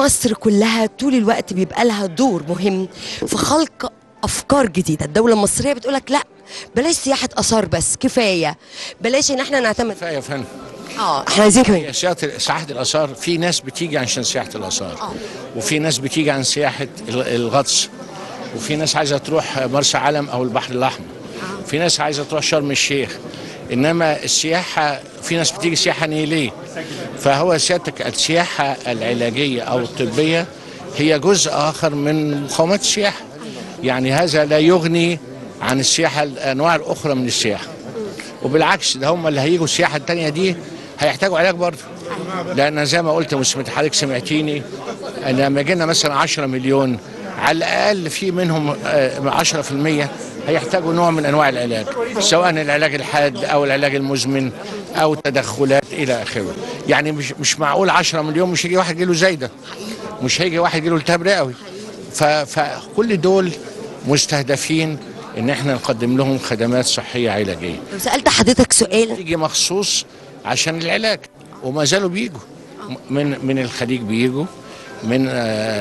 مصر كلها طول الوقت بيبقى لها دور مهم في خلق افكار جديده الدوله المصريه بتقولك لا بلاش سياحه اثار بس كفايه بلاش ان احنا نعتمد كفايه يا فندم اه احنا عايزين كمان هي سياحه سياحه الاثار في ناس بتيجي عشان سياحه الاثار وفي ناس بتيجي عن سياحه ال- الغطس وفي ناس عايزه تروح مرسى علم او البحر الاحمر في ناس عايزه تروح شرم الشيخ انما السياحه في ناس بتيجي سياحه نيليه فهو سيادتك السياحه العلاجيه او الطبيه هي جزء اخر من مقاومات السياحه يعني هذا لا يغني عن السياحه الانواع الاخرى من السياحه وبالعكس ده هم اللي هيجوا السياحه التانيه دي هيحتاجوا علاج برضه لان زي ما قلت وسمعت حضرتك سمعتيني ان لما جينا مثلا 10 مليون على الاقل في منهم آه، 10% هيحتاجوا نوع من انواع العلاج سواء العلاج الحاد او العلاج المزمن او التدخلات الى اخره يعني مش مش معقول 10 مليون مش هيجي واحد يجيله زايده مش هيجي واحد يجيله التهاب رئوي ف- فكل دول مستهدفين ان احنا نقدم لهم خدمات صحيه علاجيه لو سالت حضرتك سؤال تيجي مخصوص عشان العلاج وما زالوا بيجوا من من الخليج بيجوا من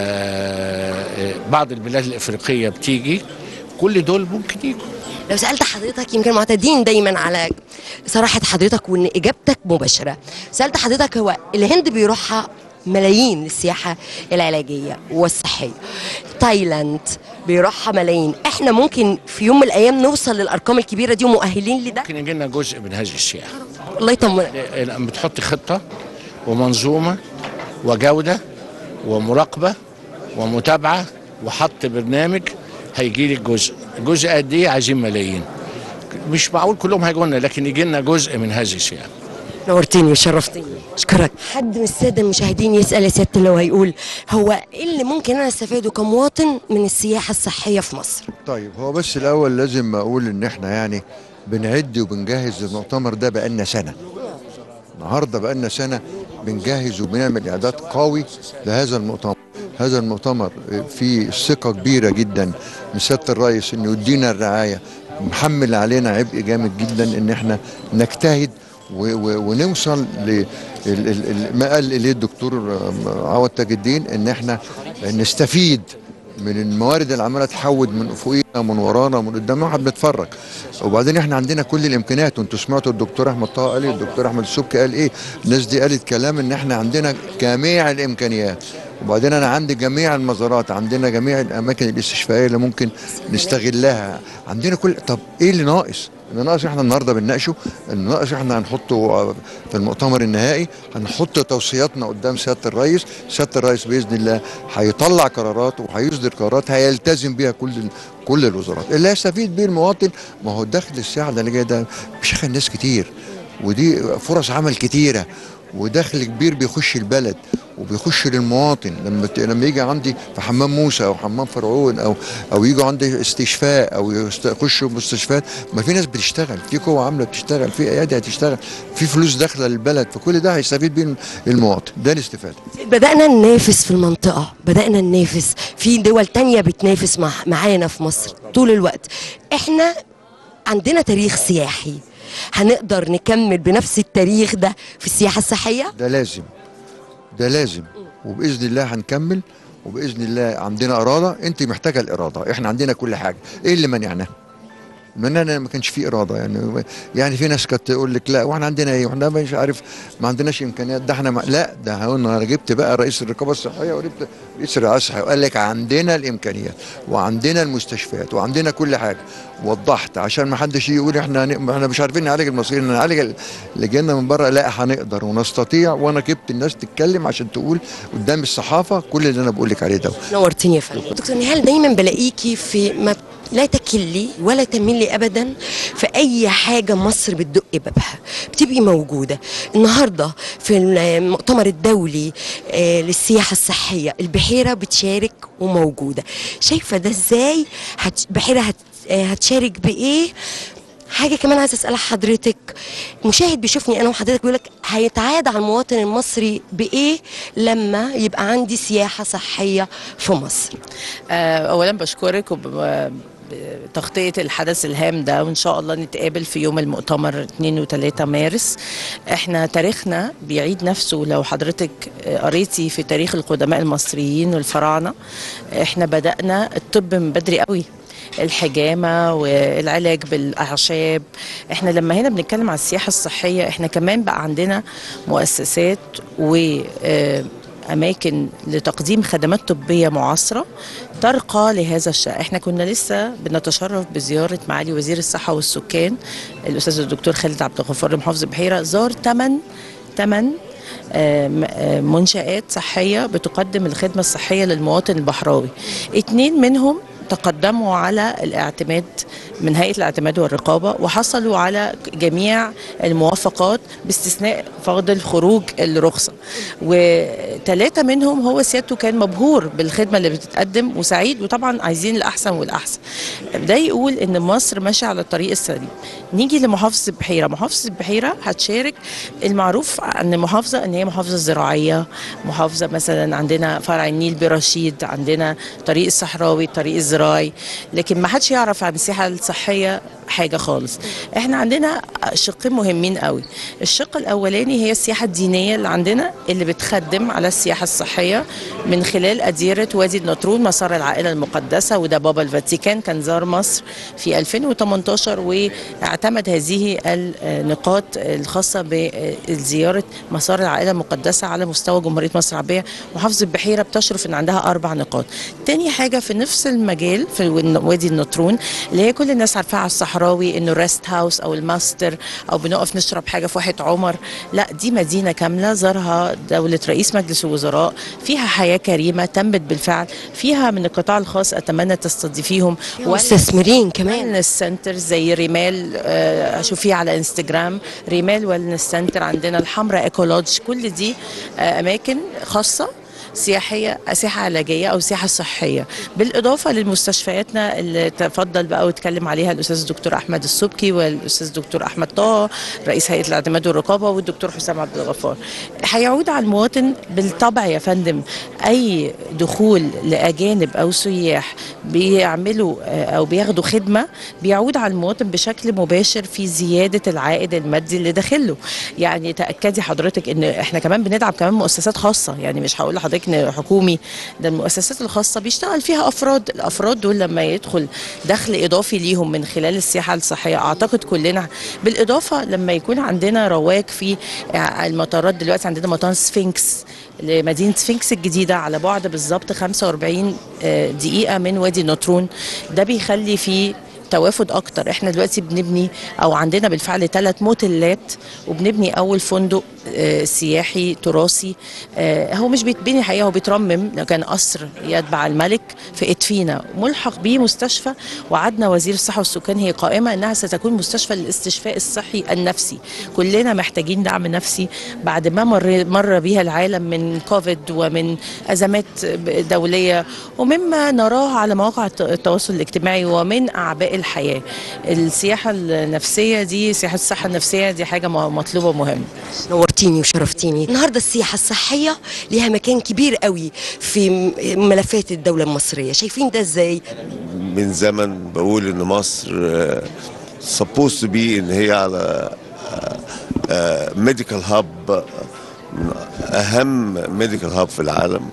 آه، آه، بعض البلاد الافريقيه بتيجي كل دول ممكن يجوا لو سالت حضرتك يمكن معتادين دايما على صراحه حضرتك وان اجابتك مباشره سالت حضرتك هو الهند بيروحها ملايين للسياحه العلاجيه والصحيه تايلاند بيروحها ملايين احنا ممكن في يوم من الايام نوصل للارقام الكبيره دي ومؤهلين لده ممكن يجي لنا جزء من هذه السياحه الله يطمنك لما بتحط خطه ومنظومه وجوده ومراقبه ومتابعه وحط برنامج هيجي لك جزء جزء قد ايه عايزين ملايين مش معقول كلهم هيجوا لنا لكن يجي لنا جزء من هذه السياحه نورتني وشرفتني اشكرك حد من الساده المشاهدين يسال يا سياده اللي هو هيقول هو ايه اللي ممكن انا استفاده كمواطن من السياحه الصحيه في مصر طيب هو بس الاول لازم اقول ان احنا يعني بنعد وبنجهز المؤتمر ده بقالنا سنه النهارده بقالنا سنه بنجهز وبنعمل اعداد قوي لهذا المؤتمر هذا المؤتمر فيه ثقه كبيره جدا من سياده الرئيس انه يدينا الرعايه محمل علينا عبء جامد جدا ان احنا نجتهد و- و- ونوصل ل ال- ال- ال- ما قال اليه الدكتور عوض تاج الدين ان احنا نستفيد من الموارد اللي عماله تحود من فوقينا من ورانا من قدامنا واحد بنتفرج وبعدين احنا عندنا كل الامكانيات وانتوا سمعتوا الدكتور احمد طه قال ايه الدكتور احمد السبكي قال ايه الناس دي قالت كلام ان احنا عندنا جميع الامكانيات وبعدين انا عندي جميع المزارات عندنا جميع الاماكن الاستشفائيه اللي ممكن نستغلها عندنا كل طب ايه اللي ناقص اللي ناقص احنا النهارده بنناقشه اللي ناقص احنا هنحطه في المؤتمر النهائي هنحط توصياتنا قدام سياده الرئيس سياده الرئيس باذن الله هيطلع قرارات وهيصدر قرارات هيلتزم بيها كل كل الوزارات اللي هيستفيد بيه المواطن ما هو دخل الساعه اللي جاي ده بيشغل ناس كتير ودي فرص عمل كتيره ودخل كبير بيخش البلد وبيخش للمواطن لما ت- لما يجي عندي في حمام موسى او حمام فرعون او او يجوا عندي استشفاء او يست- يخشوا مستشفيات ما في ناس بتشتغل في قوه عامله بتشتغل في ايادي هتشتغل في فلوس داخله للبلد فكل ده هيستفيد بيه المواطن ده الاستفاده بدأنا ننافس في المنطقة بدأنا ننافس في دول تانية بتنافس مع معانا في مصر طول الوقت احنا عندنا تاريخ سياحي هنقدر نكمل بنفس التاريخ ده في السياحة الصحية ده لازم ده لازم وباذن الله هنكمل وباذن الله عندنا اراده انت محتاجه الاراده احنا عندنا كل حاجه ايه اللي منعناه مننا ما كانش في اراده يعني يعني في ناس كانت تقول لك لا واحنا عندنا ايه واحنا مش عارف ما عندناش امكانيات ده احنا ما لا ده هو انا جبت بقى رئيس الرقابه الصحيه وجبت رئيس الرعايه الصحيه وقال لك عندنا الامكانيات وعندنا المستشفيات وعندنا كل حاجه وضحت عشان ما حدش يقول احنا هن- احنا مش عارفين نعالج المصريين نعالج ال- اللي جانا من بره لا هنقدر ونستطيع وانا جبت الناس تتكلم عشان تقول قدام الصحافه كل اللي انا بقول لك عليه ده نورتني يا فندم دكتور نهال دايما بلاقيكي في ما لا تكلي ولا تملي ابدا في اي حاجه مصر بتدق بابها بتبقي موجوده النهارده في المؤتمر الدولي آه، للسياحه الصحيه البحيره بتشارك وموجوده شايفه ده ازاي هت- البحيره هت آه، هتشارك بايه حاجة كمان عايزة أسألها حضرتك مشاهد بيشوفني أنا وحضرتك بيقول لك هيتعاد على المواطن المصري بإيه لما يبقى عندي سياحة صحية في مصر آه، اولا بشكرك تغطية الحدث الهام ده وإن شاء الله نتقابل في يوم المؤتمر 2 و 3 مارس احنا تاريخنا بيعيد نفسه لو حضرتك قريتي في تاريخ القدماء المصريين والفراعنة احنا بدأنا الطب من بدري قوي الحجامة والعلاج بالأعشاب احنا لما هنا بنتكلم على السياحة الصحية احنا كمان بقى عندنا مؤسسات و آه، أماكن لتقديم خدمات طبية معاصرة ترقى لهذا الشأن احنا كنا لسه بنتشرف بزيارة معالي وزير الصحة والسكان الأستاذ الدكتور خالد عبد الغفار محافظ البحيرة زار 8 8 منشآت صحية بتقدم الخدمة الصحية للمواطن البحراوي اتنين منهم تقدموا على الاعتماد من هيئة الاعتماد والرقابة وحصلوا على جميع الموافقات باستثناء فاضل خروج الرخصة وثلاثة منهم هو سيادته كان مبهور بالخدمة اللي بتتقدم وسعيد وطبعا عايزين الأحسن والأحسن ده يقول إن مصر ماشية على الطريق السليم نيجي لمحافظة البحيرة محافظة البحيرة هتشارك المعروف عن المحافظة إن هي محافظة زراعية محافظة مثلا عندنا فرع النيل برشيد عندنا طريق الصحراوي الطريق الزراعي لكن ما حدش يعرف عن السياحة الصحية حاجة خالص احنا عندنا شقين مهمين قوي الشق الاولاني هي السياحة الدينية اللي عندنا اللي بتخدم على السياحة الصحية من خلال أديرة وادي النطرون مسار العائلة المقدسة وده بابا الفاتيكان كان زار مصر في 2018 واعتمد هذه النقاط الخاصة بزيارة مسار العائلة المقدسة على مستوى جمهورية مصر العربية محافظة البحيرة بتشرف ان عندها أربع نقاط تاني حاجة في نفس المجال في وادي النطرون اللي هي كل الناس عارفاها على الصحراوي انه ريست هاوس او الماستر او بنقف نشرب حاجه في واحة عمر لا دي مدينه كامله زارها دوله رئيس مجلس الوزراء فيها حياه كريمه تمت بالفعل فيها من القطاع الخاص اتمنى تستضيفيهم مستثمرين كمان ويلنس سنتر زي ريمال آه، شوفيه على انستجرام ريمال ويلنس سنتر عندنا الحمراء ايكولوج كل دي آه، اماكن خاصه سياحيه سياحه علاجيه او سياحه صحيه بالاضافه للمستشفياتنا اللي تفضل بقى واتكلم عليها الاستاذ الدكتور احمد السبكي والاستاذ الدكتور احمد طه رئيس هيئه الاعتماد والرقابه والدكتور حسام عبد الغفار هيعود على المواطن بالطبع يا فندم اي دخول لاجانب او سياح بيعملوا آه، او بياخدوا خدمه بيعود على المواطن بشكل مباشر في زياده العائد المادي اللي داخله يعني تاكدي حضرتك ان احنا كمان بندعم كمان مؤسسات خاصه يعني مش هقول لحضرتك ان حكومي ده المؤسسات الخاصه بيشتغل فيها افراد الافراد دول لما يدخل دخل اضافي ليهم من خلال السياحه الصحيه اعتقد كلنا بالاضافه لما يكون عندنا رواج في المطارات دلوقتي عندنا مطار سفنكس لمدينه سفنكس الجديده على بعد بالظبط 45 آه، دقيقه من وادي النطرون ده بيخلي فيه توافد اكتر احنا دلوقتي بنبني او عندنا بالفعل ثلاث موتيلات وبنبني اول فندق آه، سياحي تراثي آه، هو مش بيتبني حقيقه هو بيترمم لو كان قصر يتبع الملك في ادفينا ملحق به مستشفى وعدنا وزير الصحه والسكان هي قائمه انها ستكون مستشفى للاستشفاء الصحي النفسي كلنا محتاجين دعم نفسي بعد ما مر مر بها العالم من كوفيد ومن ازمات دوليه ومما نراه على مواقع الت- التواصل الاجتماعي ومن اعباء الحياه السياحه النفسيه دي سياحه الصحه النفسيه دي حاجه م- مطلوبه مهمه نورتيني وشرفتيني النهارده السياحه الصحيه ليها مكان كبير قوي في م- ملفات الدوله المصريه شايفين ده ازاي من زمن بقول ان مصر سبوست تو بي ان هي على ميديكال هاب اهم ميديكال هاب في العالم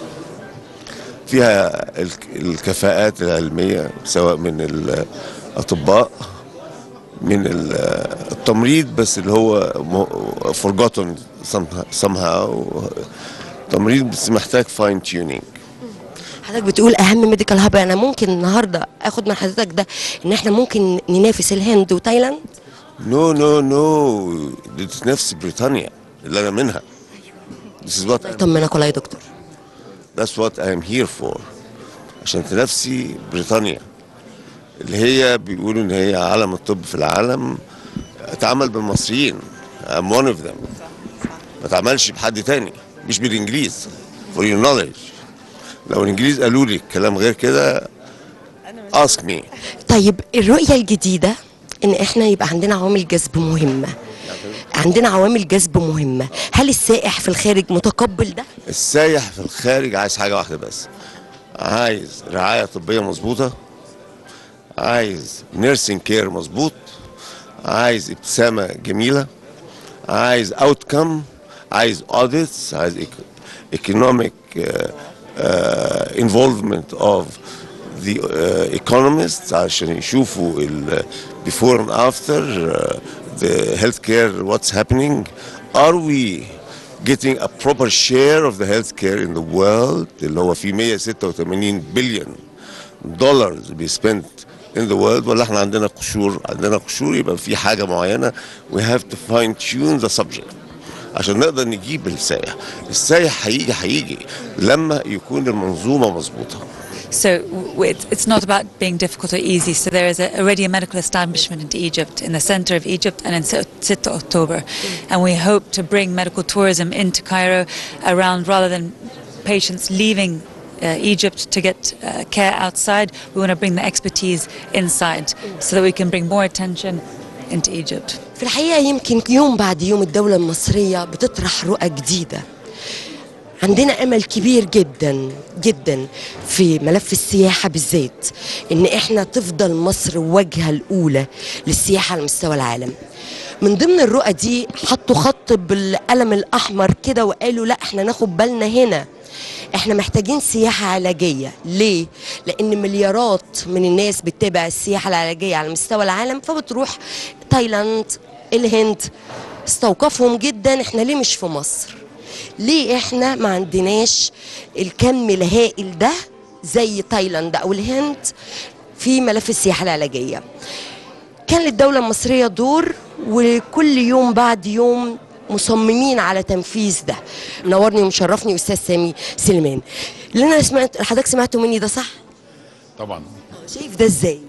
فيها الك- الكفاءات العلميه سواء من الاطباء من ال- التمريض بس اللي هو forgotten somehow- somehow تمريض بس محتاج فاين تيونينج حضرتك بتقول اهم ميديكال هاب انا ممكن النهارده اخد من حضرتك ده ان احنا ممكن ننافس الهند وتايلاند نو نو نو دي تنافس بريطانيا اللي انا منها This is what I'm, طمنك والله يا دكتور that's what I'm here for عشان تنافسي بريطانيا اللي هي بيقولوا ان هي عالم الطب في العالم اتعمل بالمصريين I'm one of them ما اتعملش بحد تاني مش بالانجليز for your knowledge لو الانجليز قالوا لي كلام غير كده ask me طيب الرؤيه الجديده ان احنا يبقى عندنا عوامل جذب مهمه عندنا عوامل جذب مهمه هل السائح في الخارج متقبل ده السايح في الخارج عايز حاجة واحدة بس عايز رعاية طبية مظبوطة عايز نيرسينج كير مظبوط عايز ابتسامه جميله عايز اوتكم عايز اوديتس عايز ايكونوميك involvement of the uh, economists عشان يشوفوا ال before and after uh, the healthcare what's happening are we getting a proper share of the healthcare in the world اللي هو في 186 بليون دولار بيسبند in the world ولا احنا عندنا قشور عندنا قشور يبقى في حاجه معينه we have to fine tune the subject عشان نقدر نجيب السائح السائح هيجي هيجي لما يكون المنظومه مظبوطه So w- it's, it's not about being difficult or easy. So there is a, already a medical establishment in Egypt, in the center of Egypt, and in Sit Sit October. And we hope to bring medical tourism into Cairo around rather than patients leaving uh, Egypt to get uh, care outside. We want to bring the expertise inside so that we can bring more attention into Egypt. في الحقيقة يمكن يوم بعد يوم الدولة المصرية بتطرح رؤى جديدة عندنا امل كبير جدا جدا في ملف السياحه بالذات ان احنا تفضل مصر الواجهه الاولى للسياحه على مستوى العالم من ضمن الرؤى دي حطوا خط بالقلم الاحمر كده وقالوا لا احنا ناخد بالنا هنا احنا محتاجين سياحه علاجيه ليه لان مليارات من الناس بتتابع السياحه العلاجيه على مستوى العالم فبتروح تايلاند الهند استوقفهم جدا احنا ليه مش في مصر ليه احنا ما عندناش الكم الهائل ده زي تايلاند او الهند في ملف السياحه العلاجيه كان للدوله المصريه دور وكل يوم بعد يوم مصممين على تنفيذ ده منورني ومشرفني استاذ سامي سليمان اللي انا سمعت حضرتك سمعته مني ده صح طبعا شايف ده ازاي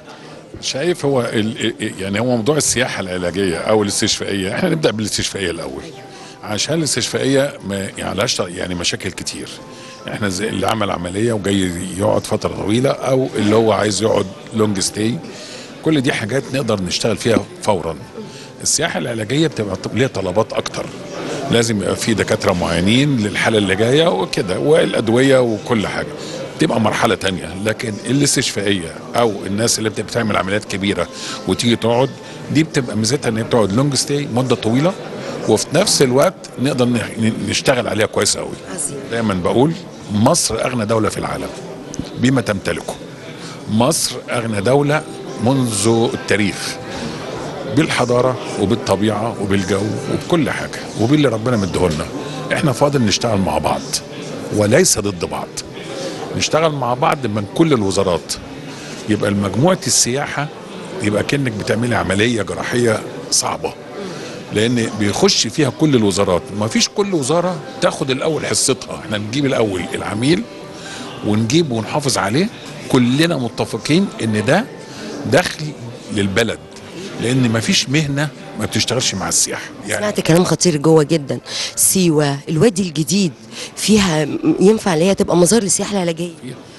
شايف هو ال- يعني هو موضوع السياحه العلاجيه او الاستشفائيه احنا نبدا بالاستشفائيه الاول عشان الاستشفائيه ما يعلاش يعني مشاكل كتير احنا زي اللي عمل عمليه وجاي يقعد فتره طويله او اللي هو عايز يقعد لونج ستي كل دي حاجات نقدر نشتغل فيها فورا السياحه العلاجيه بتبقى ط- ليها طلبات اكتر لازم يبقى في دكاتره معينين للحاله اللي جايه وكده والادويه وكل حاجه تبقى مرحله تانية لكن الاستشفائيه او الناس اللي بتبقى بتعمل عمليات كبيره وتيجي تقعد دي بتبقى ميزتها ان هي بتقعد لونج ستي مده طويله وفي نفس الوقت نقدر ن- نشتغل عليها كويس قوي عظيم. دايما بقول مصر اغنى دوله في العالم بما تمتلكه مصر اغنى دوله منذ التاريخ بالحضاره وبالطبيعه وبالجو وبكل حاجه وباللي ربنا مديهولنا احنا فاضل نشتغل مع بعض وليس ضد بعض نشتغل مع بعض من كل الوزارات يبقى مجموعه السياحه يبقى كانك بتعملي عمليه جراحيه صعبه لان بيخش فيها كل الوزارات ما فيش كل وزاره تاخد الاول حصتها احنا نجيب الاول العميل ونجيب ونحافظ عليه كلنا متفقين ان ده دخل للبلد لان ما فيش مهنه ما بتشتغلش مع السياحه يعني سمعت كلام خطير جوه جدا سيوه الوادي الجديد فيها م- ينفع اللي هي تبقى مزار للسياحه العلاجيه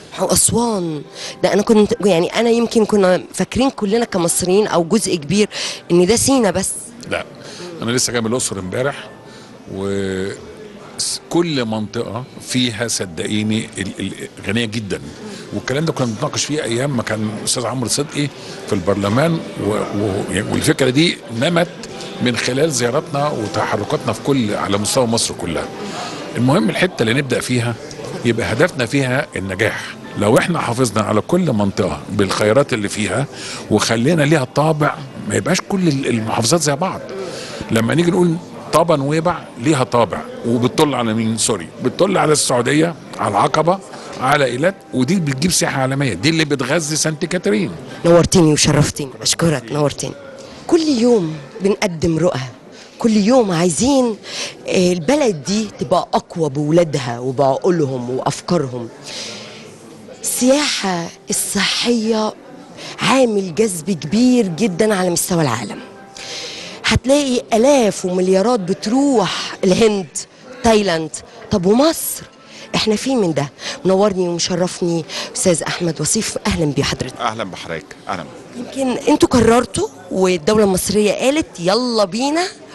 واسوان ده انا كنت يعني انا يمكن كنا فاكرين كلنا كمصريين او جزء كبير ان ده سينا بس لا انا لسه جاي من الاقصر امبارح وكل منطقه فيها صدقيني ال- ال- غنيه جدا والكلام ده كنا بنتناقش فيه ايام ما كان الاستاذ عمرو صدقي في البرلمان و... و... والفكره دي نمت من خلال زياراتنا وتحركاتنا في كل على مستوى مصر كلها المهم الحته اللي نبدا فيها يبقى هدفنا فيها النجاح لو احنا حافظنا على كل منطقه بالخيرات اللي فيها وخلينا ليها طابع ما يبقاش كل المحافظات زي بعض لما نيجي نقول طابا نويبع ليها طابع وبتطل على مين سوري بتطل على السعوديه على العقبه على ايلات ودي بتجيب سياحه عالميه دي اللي بتغذي سانت كاترين نورتني وشرفتني اشكرك نورتني كل يوم بنقدم رؤى كل يوم عايزين آه، البلد دي تبقى اقوى بولادها وبعقولهم وافكارهم السياحه الصحيه عامل جذب كبير جدا على مستوى العالم هتلاقي الاف ومليارات بتروح الهند تايلاند طب ومصر احنا فين من ده منورني ومشرفني استاذ احمد وصيف اهلا بحضرتك اهلا بحضرتك اهلا يمكن انتوا قررتوا والدوله المصريه قالت يلا بينا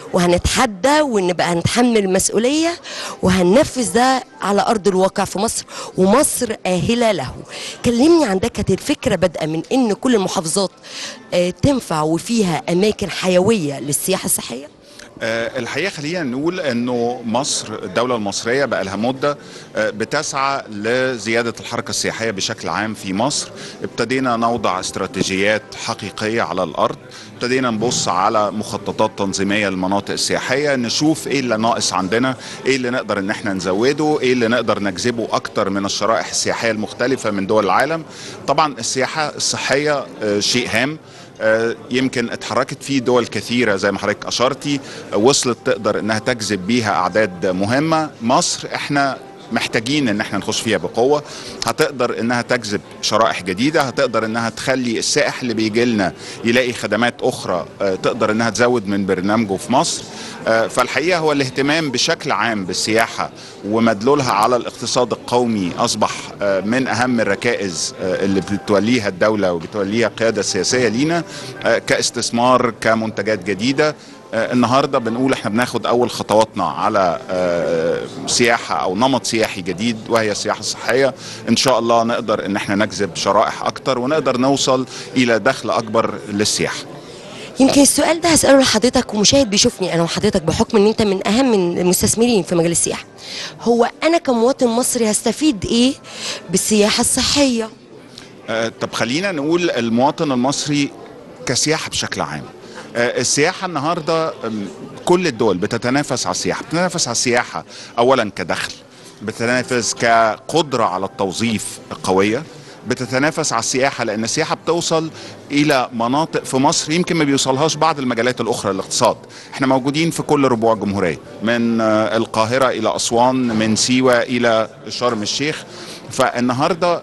وهنتحدى ونبقى هنتحمل المسؤوليه وهننفذ ده على ارض الواقع في مصر ومصر اهله له كلمني عن ده كانت الفكره بادئه من ان كل المحافظات آه، تنفع وفيها اماكن حيويه للسياحه الصحيه آه، الحقيقه خلينا نقول انه مصر الدوله المصريه بقى لها مده آه، بتسعى لزياده الحركه السياحيه بشكل عام في مصر ابتدينا نوضع استراتيجيات حقيقيه على الارض ابتدينا نبص على مخططات تنظيميه للمناطق السياحيه نشوف ايه اللي ناقص عندنا ايه اللي نقدر ان احنا نزوده ايه اللي نقدر نجذبه اكتر من الشرائح السياحيه المختلفه من دول العالم طبعا السياحه الصحيه آه، شيء هام آه، يمكن اتحركت فيه دول كثيره زي ما حضرتك اشرتي آه، وصلت تقدر انها تجذب بيها اعداد مهمه مصر احنا محتاجين ان احنا نخش فيها بقوه هتقدر انها تجذب شرائح جديده هتقدر انها تخلي السائح اللي بيجي لنا يلاقي خدمات اخرى آه، تقدر انها تزود من برنامجه في مصر آه، فالحقيقه هو الاهتمام بشكل عام بالسياحه ومدلولها على الاقتصاد القومي اصبح آه، من اهم الركائز آه، اللي بتوليها الدوله وبتوليها القياده السياسيه لينا آه، كاستثمار كمنتجات جديده آه، النهارده بنقول احنا بناخد اول خطواتنا على آه، سياحه او نمط سياحي جديد وهي السياحه الصحيه ان شاء الله نقدر ان احنا نجذب شرائح اكتر ونقدر نوصل الى دخل اكبر للسياحه يمكن السؤال ده هسأله لحضرتك ومشاهد بيشوفني أنا وحضرتك بحكم إن أنت من أهم المستثمرين في مجال السياحة هو أنا كمواطن مصري هستفيد إيه بالسياحة الصحية آه، طب خلينا نقول المواطن المصري كسياحة بشكل عام آه، السياحة النهاردة أم، كل الدول بتتنافس على السياحة بتتنافس على السياحة أولا كدخل بتتنافس كقدرة على التوظيف قوية بتتنافس على السياحة لأن السياحة بتوصل إلى مناطق في مصر يمكن ما بيوصلهاش بعض المجالات الأخرى للاقتصاد احنا موجودين في كل ربوع الجمهورية من آه، القاهرة إلى أسوان من سيوة إلى شرم الشيخ فالنهارده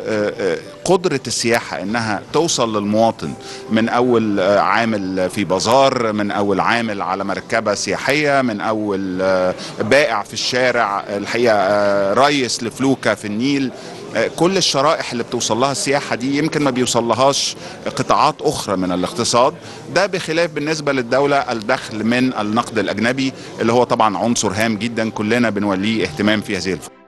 قدرة السياحة انها توصل للمواطن من اول آه، عامل في بازار من اول عامل على مركبة سياحية من اول آه، بائع في الشارع الحقيقة آه، ريس لفلوكة في النيل آه، كل الشرائح اللي بتوصل لها السياحة دي يمكن ما بيوصل قطاعات أخرى من الاقتصاد ده بخلاف بالنسبة للدولة الدخل من النقد الأجنبي اللي هو طبعا عنصر هام جدا كلنا بنوليه اهتمام في هذه الفترة